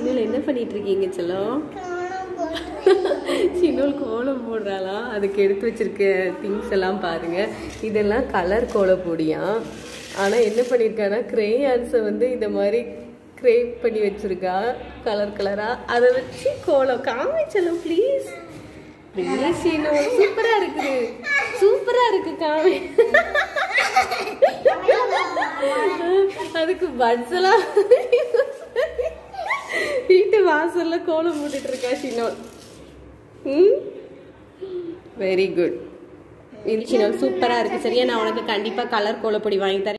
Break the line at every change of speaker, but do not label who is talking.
சின்னோல் என்ன பண்ணிட்டு இருக்கீங்க செல்லம் சின்னோல் கோலம் போடுறாளாம் அதுக்கு எடுத்து வச்சிருக்க திங்ஸ் எல்லாம் பாருங்க இதெல்லாம் கலர் கோலம் பொடியா ஆனால் என்ன பண்ணியிருக்கானா கிரேயான்ஸை வந்து இந்த மாதிரி கிரேப் பண்ணி வச்சிருக்கா கலர் கலரா அதை வச்சு கோலம் காமிச்சலும் ப்ளீஸ் ப்ளீஸ் சின்னோல் சூப்பரா இருக்குது சூப்பரா இருக்கு காமி அதுக்கு பட்ஸ் எல்லாம் வீட்டு வாசல்ல கோலம் போட்டுட்டு இருக்கா சின்னோல் ம் வெரி குட் இது சின்னோல் சூப்பரா இருக்கு சரியா நான் உனக்கு கண்டிப்பா கலர் கோலப்பொடி வாங்கி தரேன்